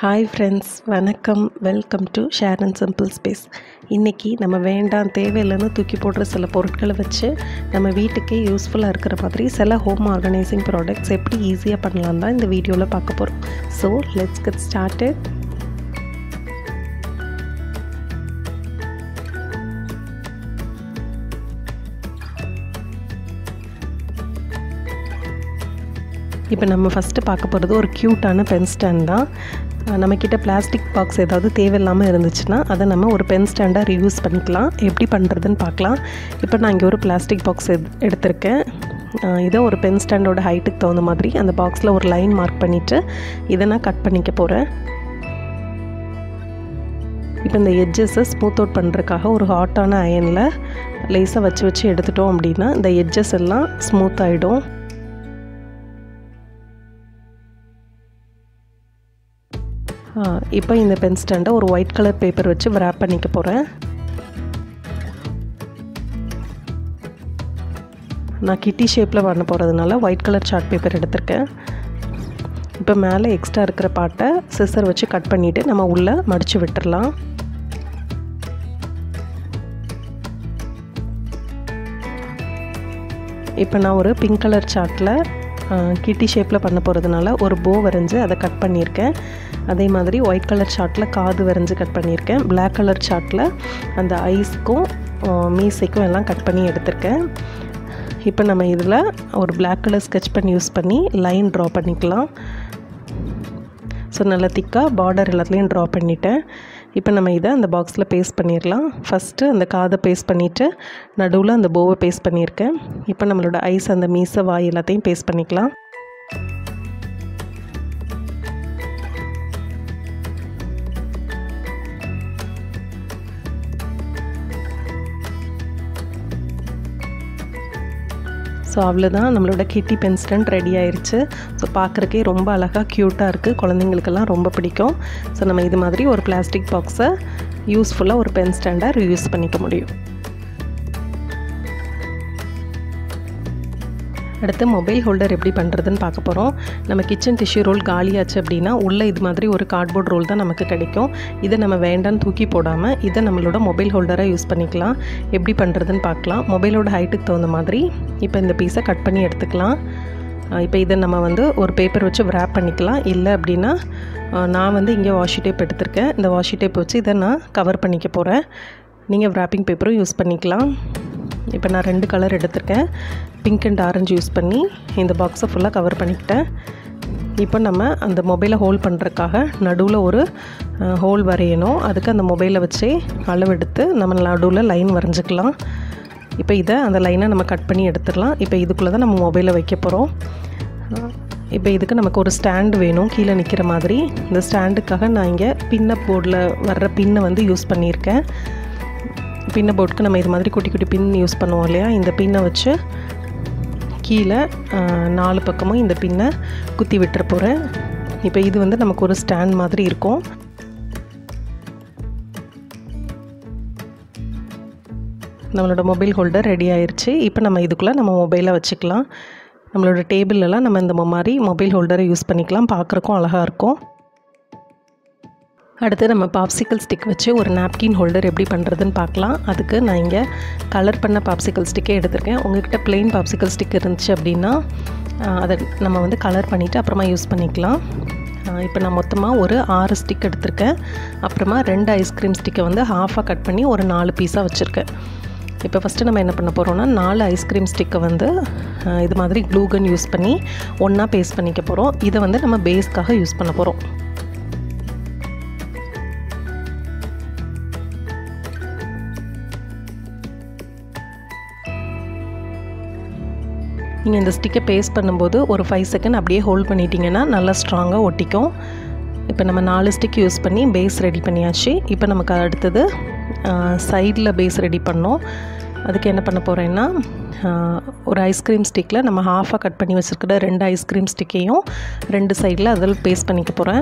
hi friends வணக்கம் welcome to share and simple space இன்றைக்கி நம்ம வேண்டாம் தேவையில்லைன்னு தூக்கி போடுற சில பொருட்களை வச்சு நம்ம வீட்டுக்கே யூஸ்ஃபுல்லாக இருக்கிற மாதிரி சில ஹோம் ஆர்கனைசிங் ப்ராடக்ட்ஸ் எப்படி ஈஸியாக பண்ணலாம் தான் இந்த வீடியோவில் பார்க்க போகிறோம் ஸோ லெட்ஸ் கெட் ஸ்டார்டட் இப்போ நம்ம ஃபஸ்ட்டு பார்க்க போகிறது ஒரு க்யூட்டான பென் ஸ்டாண்ட் தான் நம்மக்கிட்ட பிளாஸ்டிக் பாக்ஸ் ஏதாவது தேவையில்லாமல் இருந்துச்சுன்னா அதை நம்ம ஒரு பென் ஸ்டாண்டாக ரீயூஸ் பண்ணிக்கலாம் எப்படி பண்ணுறதுன்னு பார்க்கலாம் இப்போ நான் இங்கே ஒரு பிளாஸ்டிக் பாக்ஸ் எத் எடுத்திருக்கேன் இதை ஒரு பென் ஸ்டாண்டோட ஹைட்டுக்கு தகுந்த மாதிரி அந்த பாக்ஸில் ஒரு லைன் மார்க் பண்ணிவிட்டு இதை நான் கட் பண்ணிக்க போகிறேன் இப்போ இந்த எட்ஜஸை ஸ்மூத் அவுட் பண்ணுறதுக்காக ஒரு ஹாட்டான அயனில் லேஸாக வச்சு வச்சு எடுத்துட்டோம் அப்படின்னா இந்த எட்ஜஸ் எல்லாம் ஸ்மூத் ஆகிடும் இப்போ இந்த பென் ஸ்டாண்டை ஒரு ஒயிட் கலர் பேப்பர் வச்சு wrap பண்ணிக்க போகிறேன் நான் கிட்டி ஷேப்பில் பண்ண போகிறதுனால ஒயிட் கலர் சார்ட் பேப்பர் எடுத்திருக்கேன் இப்போ மேலே எக்ஸ்ட்ரா இருக்கிற பாட்டை சிசர் வச்சு கட் பண்ணிவிட்டு நம்ம உள்ளே மடித்து விட்டுறலாம் இப்போ நான் ஒரு பிங்க் கலர் சார்ட்டில் கிட்டி ஷேப்பில் பண்ண போகிறதுனால ஒரு போ வரைஞ்சி அதை கட் பண்ணியிருக்கேன் அதே மாதிரி ஒயிட் கலர் சார்ட்டில் காது வரைஞ்சி கட் பண்ணியிருக்கேன் பிளாக் கலர் சார்ட்டில் அந்த ஐஸ்க்கும் மீசைக்கும் எல்லாம் கட் பண்ணி எடுத்திருக்கேன் இப்போ நம்ம இதில் ஒரு பிளாக் கலர் ஸ்கெட்ச் பண்ணி யூஸ் பண்ணி லைன் ட்ரா பண்ணிக்கலாம் ஸோ நல்லா திக்காக பார்டர் எல்லாத்துலேயும் ட்ரா பண்ணிட்டேன் இப்போ நம்ம இதை அந்த பாக்ஸில் பேஸ்ட் பண்ணிடலாம் ஃபஸ்ட்டு அந்த காதை பேஸ்ட் பண்ணிவிட்டு நடுவில் அந்த போவை பேஸ்ட் பண்ணியிருக்கேன் இப்போ நம்மளோட ஐஸ் அந்த மீசை வாய் எல்லாத்தையும் பேஸ்ட் பண்ணிக்கலாம் ஸோ அவ்வளோதான் நம்மளோட கிட்டி பென் ஸ்டாண்ட் ரெடி ஆயிடுச்சு ஸோ பார்க்குறக்கே ரொம்ப அழகாக க்யூட்டாக இருக்குது குழந்தைங்களுக்கெல்லாம் ரொம்ப பிடிக்கும் ஸோ நம்ம இது மாதிரி ஒரு பிளாஸ்டிக் பாக்ஸை யூஸ்ஃபுல்லாக ஒரு பென் ஸ்டாண்டாக ரியூஸ் பண்ணிக்க முடியும் அடுத்து மொபைல் ஹோல்டர் எப்படி பண்ணுறதுன்னு பார்க்க போகிறோம் நம்ம கிச்சன் டிஷ்யூ ரோல் காலியாச்சு அப்படின்னா உள்ளே இது மாதிரி ஒரு கார்ட்போர்ட் ரோல் தான் நமக்கு கிடைக்கும் இதை நம்ம வேண்டான்னு தூக்கி போடாமல் இதை நம்மளோட மொபைல் ஹோல்டராக யூஸ் பண்ணிக்கலாம் எப்படி பண்ணுறதுன்னு பார்க்கலாம் மொபைலோட ஹைட்டுக்கு தகுந்த மாதிரி இப்போ இந்த பீஸை கட் பண்ணி எடுத்துக்கலாம் இப்போ இதை நம்ம வந்து ஒரு பேப்பர் வச்சு wrap பண்ணிக்கலாம் இல்லை அப்படின்னா நான் வந்து இங்கே வாஷி டேப் எடுத்திருக்கேன் இந்த வாஷி டேப் வச்சு இதை நான் கவர் பண்ணிக்க போகிறேன் நீங்கள் wrapping பேப்பரும் யூஸ் பண்ணிக்கலாம் இப்போ நான் ரெண்டு கலர் எடுத்திருக்கேன் பிங்க் அண்ட் ஆரஞ்சு யூஸ் பண்ணி இந்த பாக்ஸை ஃபுல்லாக கவர் பண்ணிக்கிட்டேன் இப்போ நம்ம அந்த மொபைலை ஹோல்ட் பண்ணுறதுக்காக நடுவில் ஒரு ஹோல் வரையணும் அதுக்கு அந்த மொபைலை வச்சே அளவெடுத்து நம்ம நடுவில் லைன் வரைஞ்சிக்கலாம் இப்போ இதை அந்த லைனை நம்ம கட் பண்ணி எடுத்துடலாம் இப்போ இதுக்குள்ளே தான் நம்ம மொபைலை வைக்க போகிறோம் இப்போ இதுக்கு நமக்கு ஒரு ஸ்டாண்டு வேணும் கீழே நிற்கிற மாதிரி இந்த ஸ்டாண்டுக்காக நான் இங்கே பின்ன போர்டில் வர்ற பின்னை வந்து யூஸ் பண்ணியிருக்கேன் பின்ன போர்டுக்கு நம்ம இது மாதிரி குட்டி குட்டி பின் யூஸ் பண்ணுவோம் இல்லையா இந்த பின்னை வச்சு கீழே நாலு பக்கமும் இந்த பின்னை குத்தி விட்டுற போகிறேன் இப்போ இது வந்து நமக்கு ஒரு ஸ்டாண்ட் மாதிரி இருக்கும் நம்மளோட மொபைல் ஹோல்டர் ரெடி ஆயிடுச்சு இப்போ நம்ம இதுக்குள்ளே நம்ம மொபைலை வச்சுக்கலாம் நம்மளோட டேபிளெல்லாம் நம்ம இந்த மாதிரி மொபைல் ஹோல்டரை யூஸ் பண்ணிக்கலாம் பார்க்குறக்கும் அழகாக இருக்கும் அடுத்து நம்ம பாப்சிக்கல் ஸ்டிக் வச்சு ஒரு நாப்கின் ஹோல்டர் எப்படி பண்ணுறதுன்னு பார்க்கலாம் அதுக்கு நான் இங்கே கலர் பண்ண பாப்சிக்கல் ஸ்டிக்கே எடுத்திருக்கேன் உங்கள்கிட்ட பிளெயின் பாப்சிக்கல் ஸ்டிக் இருந்துச்சு அப்படின்னா அதை நம்ம வந்து கலர் பண்ணிவிட்டு அப்புறமா யூஸ் பண்ணிக்கலாம் இப்போ நான் மொத்தமாக ஒரு ஆறு ஸ்டிக் எடுத்திருக்கேன் அப்புறமா ரெண்டு ஐஸ்கிரீம் ஸ்டிக்கை வந்து ஹாஃபாக கட் பண்ணி ஒரு நாலு பீஸாக வச்சுருக்கேன் இப்போ ஃபஸ்ட்டு நம்ம என்ன பண்ண போகிறோம்னா நாலு ஐஸ்கிரீம் ஸ்டிக்கை வந்து இது மாதிரி க்ளூகன் யூஸ் பண்ணி ஒன்றா பேஸ்ட் பண்ணிக்க போகிறோம் இதை வந்து நம்ம பேஸ்க்காக யூஸ் பண்ண போகிறோம் நீங்கள் இந்த ஸ்டிக்கை பேஸ்ட் பண்ணும்போது ஒரு ஃபைவ் செகண்ட் அப்படியே ஹோல்ட் பண்ணிட்டீங்கன்னா நல்லா ஸ்ட்ராங்காக ஒட்டிக்கும் இப்போ நம்ம நாலு ஸ்டிக் யூஸ் பண்ணி பேஸ் ரெடி பண்ணியாச்சு இப்போ நமக்கு அடுத்தது சைடில் பேஸ் ரெடி பண்ணோம் அதுக்கு என்ன பண்ண போகிறேன்னா ஒரு ஐஸ்கிரீம் ஸ்டிக்கில் நம்ம ஹாஃபாக கட் பண்ணி வச்சுருக்கிற ரெண்டு ஐஸ்கிரீம் ஸ்டிக்கையும் ரெண்டு சைடில் அதில் பேஸ்ட் பண்ணிக்க போகிறேன்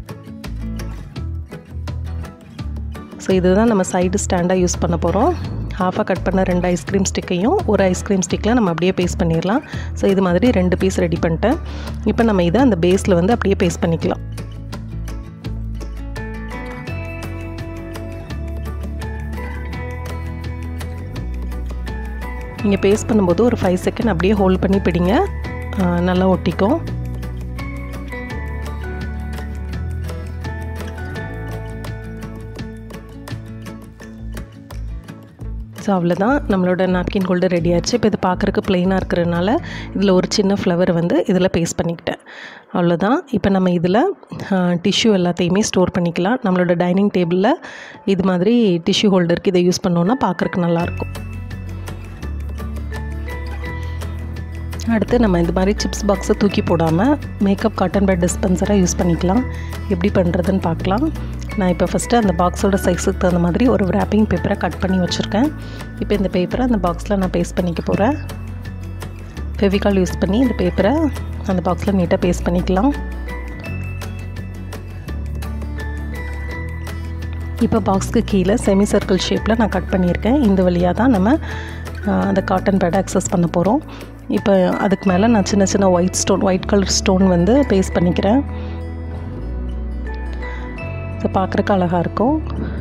ஸோ இதுதான் நம்ம சைடு ஸ்டாண்டாக யூஸ் பண்ண போகிறோம் ஹாஃபாக கட் பண்ண ரெண்டு ஐஸ்கிரீம் ஸ்டிக்கையும் ஒரு ஐஸ்கிரீம் ஸ்டிக்கில் நம்ம அப்படியே பேஸ்ட் பண்ணிடலாம் ஸோ இது மாதிரி ரெண்டு பீஸ் ரெடி பண்ணிட்டேன் இப்போ நம்ம இதை அந்த பேஸில் வந்து அப்படியே பேஸ்ட் பண்ணிக்கலாம் நீங்கள் பேஸ்ட் பண்ணும்போது ஒரு ஃபைவ் செகண்ட் அப்படியே ஹோல்ட் பண்ணி பிடிங்க நல்லா ஒட்டிக்கும் ஸோ அவ்வளோதான் நம்மளோட நாப்கின் ஹோல்டர் ரெடி ஆச்சு இப்போ இது பார்க்குறக்கு ப்ளெயினாக இருக்கிறதுனால இதில் ஒரு சின்ன ஃப்ளவர் வந்து இதில் பேஸ்ட் பண்ணிக்கிட்டேன் அவ்வளோதான் இப்போ நம்ம இதில் டிஷ்யூ எல்லாத்தையுமே ஸ்டோர் பண்ணிக்கலாம் நம்மளோட டைனிங் டேபிளில் இது மாதிரி டிஷ்யூ ஹோல்டருக்கு இதை யூஸ் பண்ணோன்னா பார்க்குறக்கு நல்லாயிருக்கும் அடுத்து நம்ம இந்த மாதிரி சிப்ஸ் பாக்ஸை தூக்கி போடாமல் மேக்கப் காட்டன் பேட் டிஸ்பென்சராக யூஸ் பண்ணிக்கலாம் எப்படி பண்ணுறதுன்னு பார்க்கலாம் நான் இப்போ ஃபஸ்ட்டு அந்த பாக்ஸோட சைஸுக்கு தகுந்த மாதிரி ஒரு ரேப்பிங் பேப்பரை கட் பண்ணி வச்சுருக்கேன் இப்போ இந்த பேப்பரை அந்த பாக்ஸில் நான் பேஸ்ட் பண்ணிக்க போகிறேன் ஃபெவிகால் யூஸ் பண்ணி இந்த பேப்பரை அந்த பாக்ஸில் நீட்டாக பேஸ்ட் பண்ணிக்கலாம் இப்போ பாக்ஸ்க்கு கீழே செமி சர்க்கிள் ஷேப்பில் நான் கட் பண்ணியிருக்கேன் இந்த வழியாக தான் நம்ம அந்த காட்டன் பேடை அக்சஸ் பண்ண போகிறோம் இப்போ அதுக்கு மேலே நான் சின்ன சின்ன white stone white colour stone வந்து பேஸ்ட் பண்ணிக்கிறேன் ஸோ பார்க்குறக்கு அழகாக இருக்கும்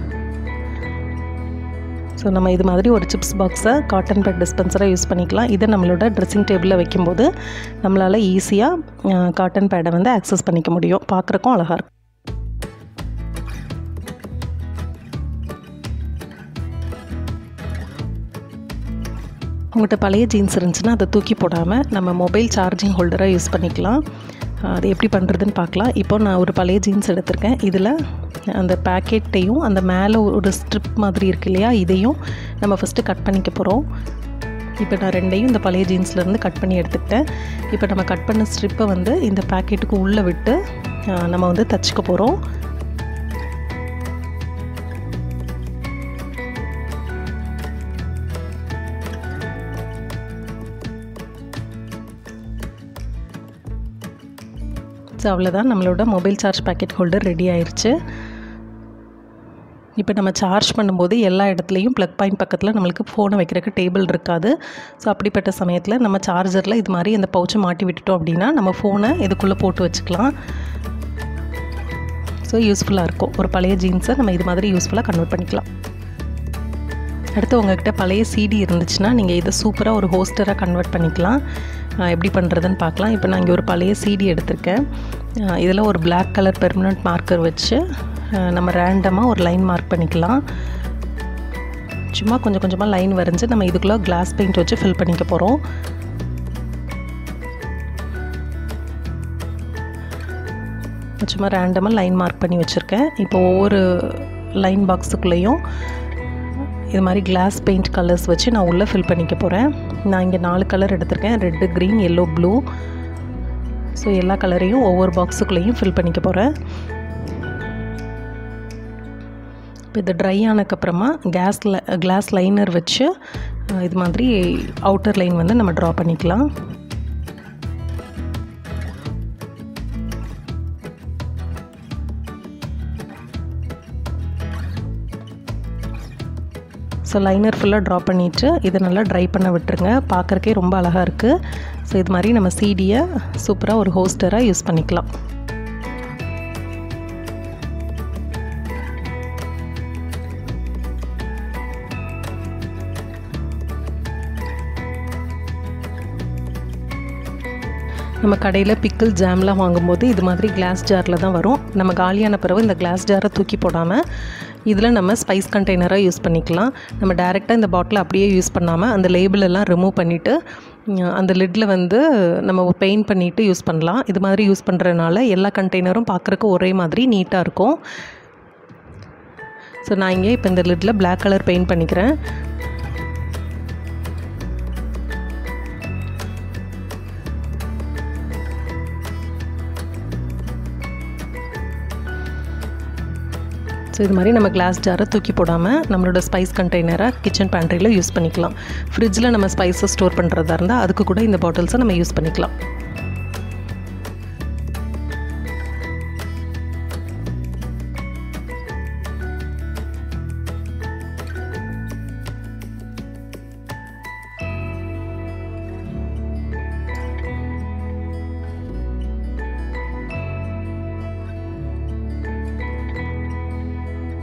ஸோ நம்ம இது மாதிரி ஒரு சிப்ஸ் பாக்ஸை காட்டன் பேட் டிஸ்பென்சராக யூஸ் பண்ணிக்கலாம் இதை நம்மளோட ட்ரெஸ்ஸிங் டேபிளில் வைக்கும்போது நம்மளால் ஈஸியாக காட்டன் பேடை வந்து ஆக்சஸ் பண்ணிக்க முடியும் பார்க்குறக்கும் அழகாக இருக்கும் உங்கள்கிட்ட பழைய ஜீன்ஸ் இருந்துச்சுன்னா அதை தூக்கி போடாமல் நம்ம மொபைல் சார்ஜிங் ஹோல்டராக யூஸ் பண்ணிக்கலாம் அது எப்படி பண்ணுறதுன்னு பார்க்கலாம் இப்போ நான் ஒரு பழைய ஜீன்ஸ் எடுத்திருக்கேன் இதில் அந்த பேக்கெட்டையும் அந்த மேலே ஒரு ஸ்ட்ரிப் மாதிரி இருக்கு இல்லையா இதையும் நம்ம ஃபஸ்ட்டு கட் பண்ணிக்க போகிறோம் இப்போ நான் ரெண்டையும் இந்த பழைய ஜீன்ஸ்லேருந்து கட் பண்ணி எடுத்துக்கிட்டேன் இப்போ நம்ம கட் பண்ண ஸ்ட்ரிப்பை வந்து இந்த பேக்கெட்டுக்கு உள்ளே விட்டு நம்ம வந்து தச்சுக்க போகிறோம் ஸோ அவ்வளோதான் நம்மளோட mobile charge packet holder ready ஆயிடுச்சு இப்போ நம்ம சார்ஜ் பண்ணும்போது எல்லா இடத்துலையும் ப்ளக் பாயிண்ட் பக்கத்தில் நம்மளுக்கு ஃபோனை வைக்கிறதுக்கு டேபிள் இருக்காது ஸோ அப்படிப்பட்ட சமயத்தில் நம்ம சார்ஜரில் இது மாதிரி இந்த பவுச்சை மாட்டி விட்டுட்டோம் அப்படின்னா நம்ம ஃபோனை இதுக்குள்ளே போட்டு வச்சுக்கலாம் ஸோ யூஸ்ஃபுல்லாக இருக்கும் ஒரு பழைய ஜீன்ஸை நம்ம இது மாதிரி யூஸ்ஃபுல்லாக கன்வெர்ட் பண்ணிக்கலாம் அடுத்து உங்கள்கிட்ட பழைய சிடி இருந்துச்சுன்னா நீங்கள் இதை சூப்பராக ஒரு ஹோஸ்டராக கன்வெர்ட் பண்ணிக்கலாம் எப்படி பண்ணுறதுன்னு பார்க்கலாம் இப்போ நான் இங்கே ஒரு பழைய சிடி எடுத்திருக்கேன் இதில் ஒரு பிளாக் கலர் பெர்மனண்ட் மார்க்கர் வச்சு நம்ம ரேண்டமாக ஒரு லைன் மார்க் பண்ணிக்கலாம் சும்மா கொஞ்சம் கொஞ்சமாக லைன் வரைஞ்சி நம்ம இதுக்குள்ளே கிளாஸ் பெயிண்ட் வச்சு ஃபில் பண்ணிக்க போகிறோம் சும்மா ரேண்டமாக லைன் மார்க் பண்ணி வச்சுருக்கேன் இப்போ ஒவ்வொரு லைன் பாக்ஸுக்குள்ளேயும் இது மாதிரி கிளாஸ் பெயிண்ட் கலர்ஸ் வச்சு நான் உள்ளே ஃபில் பண்ணிக்க போகிறேன் நான் இங்கே நாலு கலர் எடுத்திருக்கேன் red green yellow blue so எல்லா கலரையும் ஒவ்வொரு பாக்ஸுக்குள்ளேயும் ஃபில் பண்ணிக்க போகிறேன் இப்போ இது ட்ரை ஆனதுக்கப்புறமா கேஸில் கிளாஸ் லைனர் வச்சு இது மாதிரி அவுட்டர் லைன் வந்து நம்ம ட்ரா பண்ணிக்கலாம் ஸோ லைனர் ஃபுல்லாக ட்ரா பண்ணிவிட்டு இதை நல்லா ட்ரை பண்ண விட்டுருங்க பார்க்குறக்கே ரொம்ப அழகாக இருக்குது ஸோ இது மாதிரி நம்ம சீடியை சூப்பராக ஒரு ஹோஸ்டராக யூஸ் பண்ணிக்கலாம் நம்ம கடையில் பிக்கிள் ஜாம்லாம் வாங்கும்போது இது மாதிரி கிளாஸ் ஜாரில் தான் வரும் நம்ம காலியான பிறகு இந்த கிளாஸ் ஜாரை தூக்கி போடாமல் இதில் நம்ம ஸ்பைஸ் கண்டெய்னராக யூஸ் பண்ணிக்கலாம் நம்ம டேரெக்டாக இந்த பாட்டில் அப்படியே யூஸ் பண்ணாமல் அந்த லேபிள் எல்லாம் ரிமூவ் பண்ணிவிட்டு அந்த லிட்டில் வந்து நம்ம பெயிண்ட் பண்ணிவிட்டு யூஸ் பண்ணலாம் இது மாதிரி யூஸ் பண்ணுறதுனால எல்லா கண்டெய்னரும் பார்க்குறக்கு ஒரே மாதிரி நீட்டாக இருக்கும் ஸோ நான் இங்கே இப்போ இந்த லிட்டில் பிளாக் கலர் பெயிண்ட் பண்ணிக்கிறேன் ஸோ இது மாதிரி நம்ம கிளாஸ் ஜாரை தூக்கி போடாமல் நம்மளோட ஸ்பைஸ் கண்டெய்னரை கிச்சன் பேண்ட்ரியில் யூஸ் பண்ணிக்கலாம் ஃப்ரிட்ஜில் நம்ம ஸ்பைஸை ஸ்டோர் பண்ணுறதா இருந்தால் அதுக்கு கூட இந்த பாட்டில்ஸை நம்ம யூஸ் பண்ணிக்கலாம்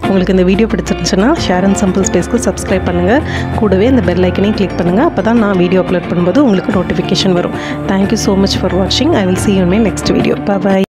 உங்களுக்கு இந்த வீடியோ பிடிச்சிருந்துச்சுன்னா ஷேர் அண்ட் சிம்பிள் ஸ்பேஸ்க்கு சப்ஸ்கிரைப் பண்ணுங்கள் கூடவே இந்த பெல் ஐக்கனையும் கிளிக் பண்ணுங்கள் அப்போ தான் நான் வீடியோ அப்லோட் பண்ணும்போது உங்களுக்கு நோட்டிஃபிகேஷன் வரும் தேங்க்யூ ஸோ மச் ஃபார் வாட்சிங் I will see you in my next video bye bye